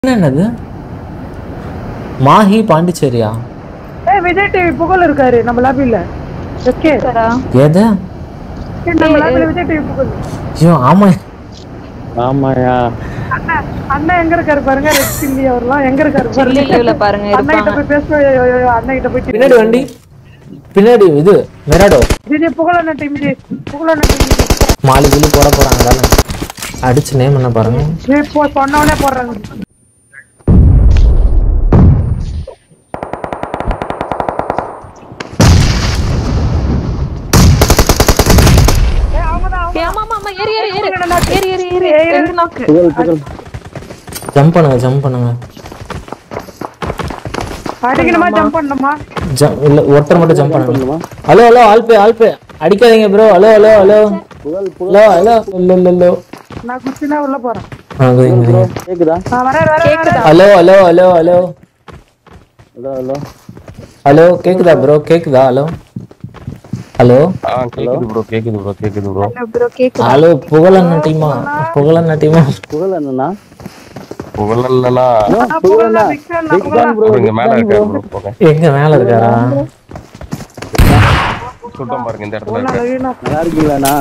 என்னது மாஹி பாண்டிச்சேரியா ஏய் விஜய் டிவி புகழ் இருக்காரு நம்ம லாபில ஓகே எது நம்ம லாபில விஜய் டிவி புகழ் ஐயோ ஆமா ஆமாயா அண்ணா அண்ணா எங்க இருக்காரு பாருங்க ரெட் சில்லி அவர்லாம் எங்க இருக்காரு சில்லி பாருங்க லீவ்ல பாருங்க அண்ணா கிட்ட இருப்பாங்க போய் பேசுவோம் அண்ணா கிட்ட போய் பின்னாடி வண்டி பின்னாடி இது மெராடோ விஜய் புகழ் அண்ணா டீம் விஜய் புகழ் அண்ணா டீம் மாலி கிளி போட போறாங்க தானே அடிச்சு நேம் என்ன பாருங்க விஜய் போ சொன்னவனே போடுறாங்க ஏய், அவங்கதான், அவங்க- ஏய், ஆமா ஆமா ஆமா ஏறி ஏறி ஏறி ஏறி ஏறி ஏறி ஏறி ரெண்டு knock. புகழ் புகழ் ஜம்ப் பண்ணுங்க ஜம்ப் பண்ணுங்க அடிக்கணுமா ஜம்ப் பண்ணணுமா ஜம் இல்ல ஒருத்தர் மட்டும் ஜம்ப் பண்ணுங்க பண்ணுமா ஹலோ ஹலோ ஆல்பே ஆல்பே அடிக்காதீங்க bro hello hello hello Pugazh hello hello இல்ல இல்ல இல்ல நான் குச்சினா உள்ள போறேன் ப்ரோ கேக்குதா நான் வரேன் வரேன் கேக்குதா hello hello hello hello hello hello hello கேக்குதா ப்ரோ கேக்குதா ஹலோ ஹலோ ஆ கேக்குது ப்ரோ கேக்குது ப்ரோ கேக்குது ப்ரோ ப்ரோ கேக்குதா ஹலோ புகழண்ண டீமா புகழண்ண டீமா புகழ் என்னண்ணா புகழல்லனா புகழ் அண்ணா big fan, big fan bro இங்க மேல இருக்காரு ப்ரோ போங்க எங்க மேல இருக்காரா சுத்தம் பாருங்க இந்த இடத்துல இருக்காரு நல்லா இருக்கீங்களாண்ணா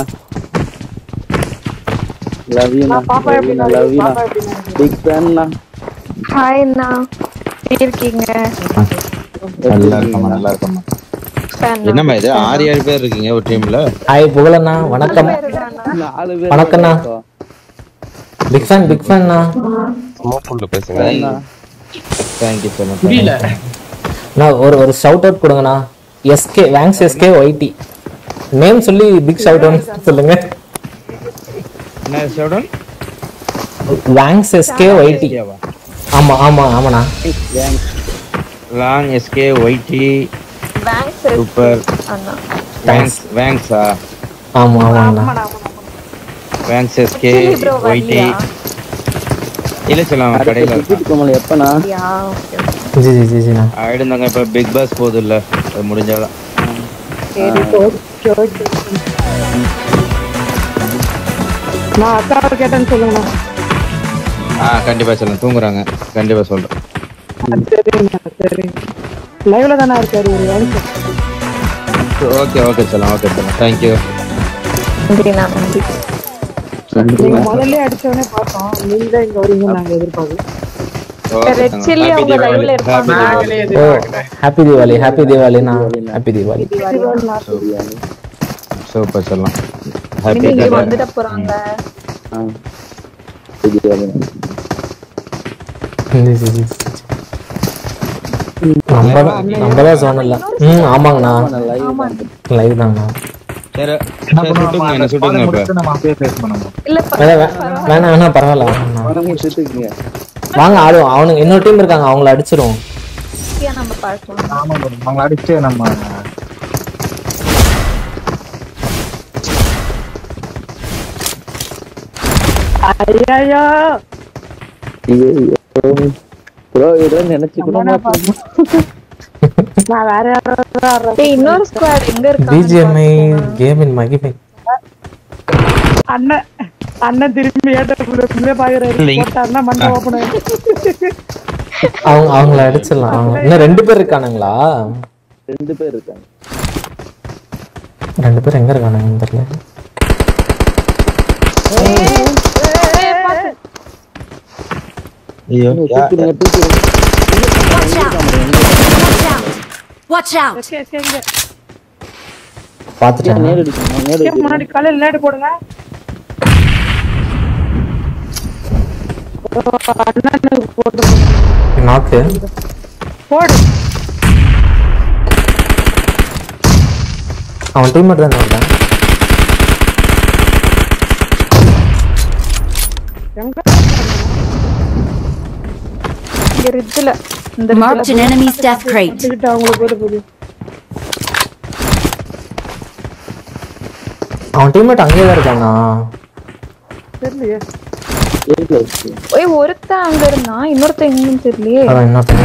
லவ் யூ பாப்பா எப்படி லவ் யூ பாப்பா எப்படி பிக் ஃபேன்ண்ணா ஹாய் அண்ணா எப்படி இருக்கீங்க நல்லா இருக்கம்மா நல்லா இருக்கம்மா Fan னா. என்னம்மா இது ஆறு ஏழு பேர் இருக்கீங்க ஒரு டீம்ல ஹாய் புகழண்ணா வணக்கம் நாலு பேர் வணக்கம்ண்ணா பிக் ஃபேன் பிக் ஃபேன்னா ஸ்மோக்குள்ள பேசுங்க தேங்க்யூ ஸோ மச் நான் ஒரு ஒரு ஷவுட் அவுட் கொடுங்கண்ணா எஸ்கே வேங்ஸ் எஸ்கே ஒய்டி நேம் சொல்லி பிக் ஷவுட் அவுட் சொல்லுங்க என்ன சொல்றேன் வேங்ஸ் எஸ்கே ஒய்டி ஆமா ஆமா ஆமாண்ணா லாங் எஸ்கே ஒய்டி Banks இருக்கு சூப்பர் அண்ணா வேங்ஸ் வேங்ஸா ஆமா ஆமாண்ணா வேங்ஸ் எஸ்கே Chilli bro ஒய்டி வரலையா? இல்ல சொல்லலாம் கடையில இருக்கா டிக்கெட் கமல் எப்பண்ணா யா ஓகே ஜி ஜி ஜி ஜிண்ணா ஆயிடுந்தாங்க இப்ப பிக் பாஸ் போகுது இல்ல அது முடிஞ்சாதான் சரி நான் அக்காவை கேட்டேன்னு சொல்லுங்கண்ணா ஆ கண்டிப்பா சொல்லுங்க தூங்குறாங்க கண்டிப்பா சொல்றேன் சரிங்கண்ணா சரி லைவ்ல தானே இருக்காரு ஒரு வேலை ஓகே ஓகே சொல்லலாம் ஓகே சொல்லலாம் தேங்க்யூ நன்றிண்ணா நன்றி நீங்க முதல்ல அடிச்சவனே பார்த்தோம் நீங்க தான் இங்க வரீங்க நாங்க எதிர்பார்க்கல ரெட் சில்லி அவங்க லைவ்ல இருப்பாங்க ஓ ஹாப்பி தீபாவளி ஹாப்பி தீபாவளிண்ணா ஹாப்பி தீபாவளி சூப்பர் சொல்லலாம் ஹாப்பி இங்க வந்துட போறாங்க ஆ தெரியாது ஜி ஜி ஜி நம்ம தான் நம்ம தான் சொன்னல ம் ஆமாங்கண்ணா லைவ் தாங்கண்ணா சரி சரி, சுட்டுங்க என்ன சுட்டுங்க இப்ப நம்ம அப்படியே பேச பண்ணுவோம் இல்ல வேணா வே- வேணாம் வேணாம் பரவாயில்ல வேணாம். வரவங்க சுட்டுக்குங்க வாங்க ஆடுவோம் அவனுங்க இன்னொரு டீம் இருக்காங்க அவங்கள அடிச்சிருவோம் பரவாயில்ல நம்ம பார்க்கலாம் ஆமா bro. அவங்கள அடிச்சு நம்ம ஐயோ ப்ரோ இதோ நினைச்சுக்கணும் நான் வேற யாராவது ஆடுறேன். டேய் இன்னொரு ஸ்குவாட் எங்க இருக்காங்க பிஜிஎம்ஐ கேமின் மகிமை அண்ணன் அண்ணன் திரும்பி ஏட்ட பாக்குறாரு இல்லைங்க. போட்டாருன்னா மண்டை ஓப்பன் அவங்க அவங்கள அடிச்சிடலாம் அவங்க இன்னும் ரெண்டு பேர் இருக்கானுங்களா ரெண்டு பேர் இருக்காங்க ரெண்டு பேர் எங்க இருக்கானுங்கன்னு தெரியல ஐயோ தூக்கிடுங்க தூக்கிடுங்க Watch out! பாத்துட்டேன் நேடு அடிக்கணும் நேடு அடிக்கணும் முன்னாடி காலையில் லேடு போடுங்க அண்ணனுக்கு போட்டு நாக்கு போடு அவன் டீம் மட்டும் தான் வந்தான் எங்க இங்க ரிட்ஜ்ல இந்த Marked an enemy's death crate. கிட்ட அவங்களுக்கு போட்டு போகுது அவன் டீம்மேட் அங்கேயே தான் இருக்கானா தெரியலையே ஏரியில இருக்கு ஓய் ஒருத்தன் அங்க இருந்தான் இன்னொருத்தன் எங்கன்னு தெரியலையே அதான் இன்னொருத்தன்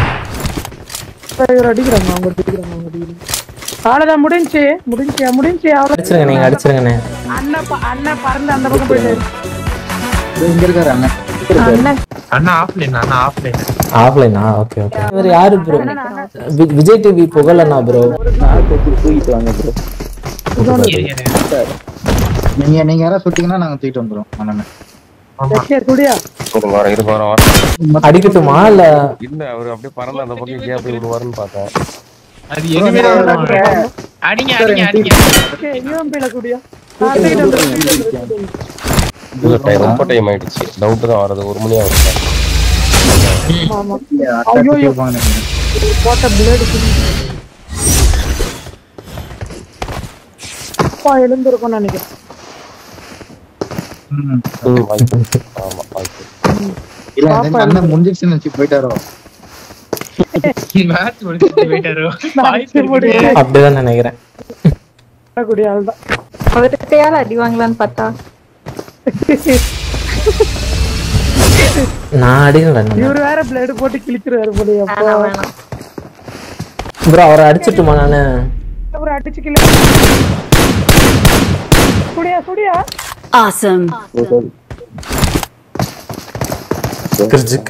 இவர் அடிக்கிறாங்க அவங்க அடிக்கிறாங்க அவங்க அடிக்கிறாங்க அவ்வளோதான் முடிஞ்சு முடிஞ்சு முடிஞ்சு அவ்வளோ அடிச்சிருங்க நீங்க அடிச்சிருங்கண்ணே அண்ணன் ப- அண்ணன் பறந்து அந்த பக்கம் போயிட்டாரு இங்க இருக்காரு அண்ணன் அண்ணன் அண்ணா ஆஃப்லைன் அண்ணா ஆஃப்லைன் ஆஃப்லைனா ஓகே ஓகே இவர் யாரு ப்ரோ விஜய் டிவி புகழண்ணா ப்ரோ நான் கொஞ்சம் தூக்கிட்டு வாங்க ப்ரோ நீங்க நீங்க யாராவது சுட்டீங்கன்னா நாங்க தூக்கிட்டு வந்துரும் அண்ணன் எஸ்கே குடியா இருங்க வரேன் இருங்க வரேன் வரேன் அடிக்கட்டுமா இல்ல இல்ல அவரு அப்படியே பறந்து அந்த பக்கம் கேப் விடுவாருன்னு பார்த்தேன் அது எதுவுமே அடிங்க அடிங்க அடிங்க எஸ்கே யூஎம்பில குடியா நான் தூக்கிட்டு வந்துடுறேன், தூக்கிட்டு வந்துடுறேன். இல்ல டைம் ரொம்ப டைம் ஆயிடுச்சு டவுட் தான் வருது ஒரு மணி ஆகுது ஆமா ஐயோ போட்ட பிளேடு அப்பா எழுந்திருக்கும் நினைக்கிறேன் ம், வாய்ப்பு. ஆமா வாய்ப்பு. இல்ல இந்த அண்ணன் முடிஞ்சிருச்சுன்னு வச்சு போயிட்டாரோ மேட்ச் முடிஞ்சிருச்சு போயிட்டாரோ அப்படிதான் நினைக்கிறேன் குடி அதுதான் அவர்கிட்டயால அடி வாங்கலான்னு பார்த்தா நான் அடிக்கல இவரு வேற பிளேடு போட்டு கிழிச்சிருவாரு போல அப்பா வேணாம் வேணாம் ப்ரோ அவரை அடிச்சிட்டுமா நானு அப்புறம் அடிச்சு கிளி குடியா குடியா Awesome. கிரிஜிக்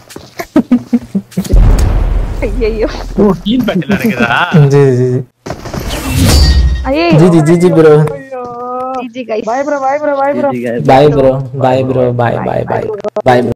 ஐயோ ஜி ஜி ஜி ஐயே ஜி ஜி ஜி ஜி bro GG guys bye bro bye bro bye bro bye bro bye bro bye bye bye பாய்